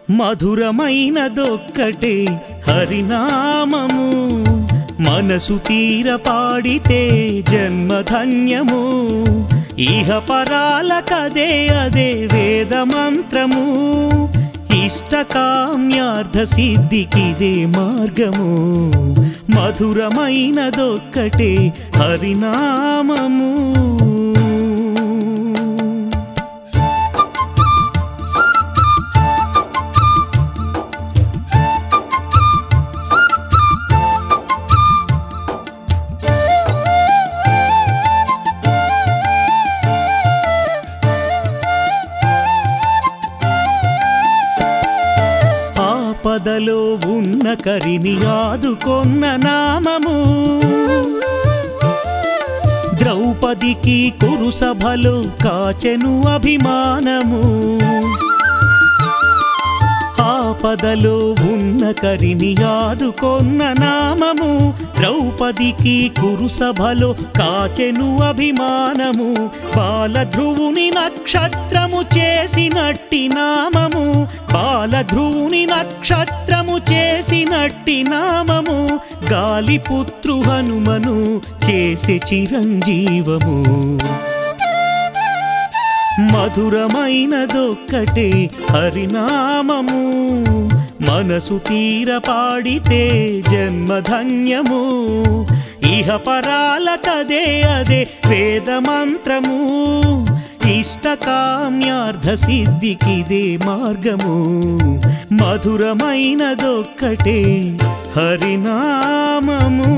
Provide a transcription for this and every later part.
మధురమైనదొక్కటే హరినామము మనసు తీర పాడితే జన్మధన్యము ఇహ పరాలకదే అదే వేదమంత్రము ఇష్టకామ్యార్థ సిద్ధికిదే మార్గము మధురమైనదొక్కటే హరినామము ఆపదలో ఉన్న కరిని ఆదుకొన్న నామము ద్రౌపదికి కురు సభలో కాచెను అభిమానము ఆపదలో ఉన్న కరిని ఆదుకొన్న నామము ద్రౌపదికి కురు సభలో కాచెను అభిమానము బాలధ్రువుని నక్షత్రము చేసినట్టి నామము బాలధ్రువుని నక్షత్రము చేసినట్టి నామము గాలిపుత్రు హనుమను చేసే చిరంజీవము మధురమైనదొక్కటే హరినామము మనసు తీర పాడితే జన్మధన్యము ఇహ పరాలకదే అదే వేదమంత్రము ఇష్టకామ్యార్థ సిద్ధికిదే మార్గము మధురమైనదొక్కటే హరినామము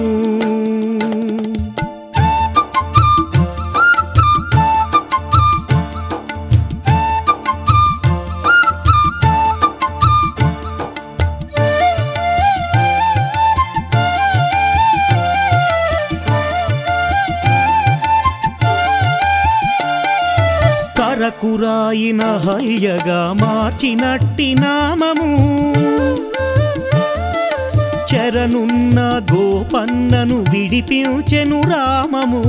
కరకురాయిన హల్యగా మార్చినట్టి నామము చెరనున్న గోపన్నను విడిపించెను రామము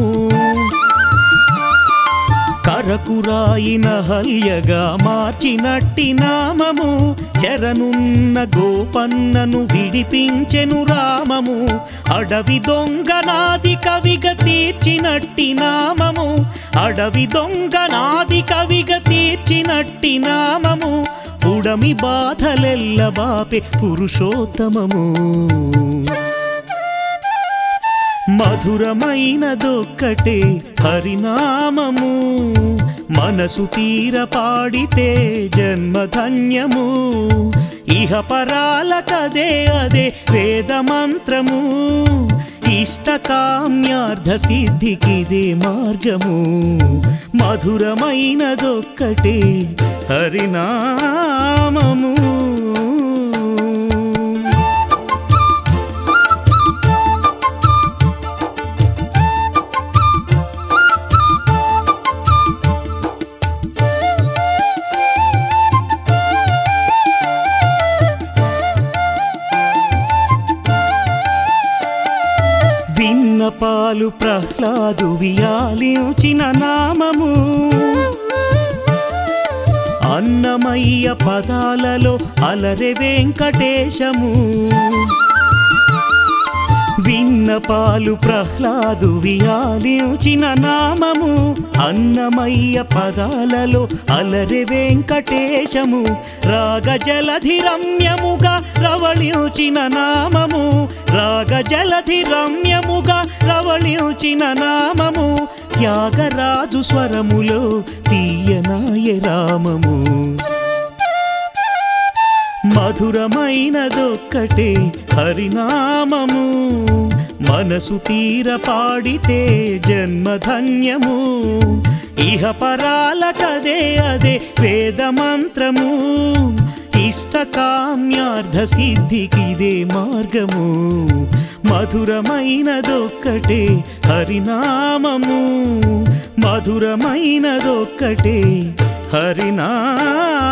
కరకురాయిన హల్యగా మార్చినట్టి నామము చెరనున్న గోపన్నను విడిపించెను రామము అడవి దొంగనాది కవిగా తీర్చినట్టి నామము అడవి దొంగనాది కవిగా తీర్చినట్టి నామము పుడమి బాధలెల్ల బాపే పురుషోత్తమము మధురమైనదొక్కటే హరినామము మనసు తీర పాడితే జన్మధన్యము ఇహ పరాలకదే అదే వేదమంత్రము ఇష్టకామ్యార్థ సిద్ధికిదే మార్గము మధురమైనదొక్కటే హరినామము విన్నపాలు ప్రహ్లాదు వియాలించిన నామము అన్నమయ్య పదాలలో అలరె వెంకటేశము విన్నపాలు ప్రహ్లాదు వియాలించిన నామము అన్నమయ్య పదాలలో అలరె వెంకటేశము రాగజలధి రమ్యముగా రవళించిన నామము రాగజలధి రమ్యముగా రవళించిన నామము త్యాగరాజు స్వరములో తీయనాయ రామము మధురమైనదొక్కటే హరినామము మనసు తీర పాడితే జన్మధన్యము ఇహ పరాలకదే అదే వేదమంత్రము ఇష్టకామ్యార్థ సిద్ధికిదే మార్గము మధురమైనదొక్కటే హరినామము మధురమైనదొక్కటే హరినామము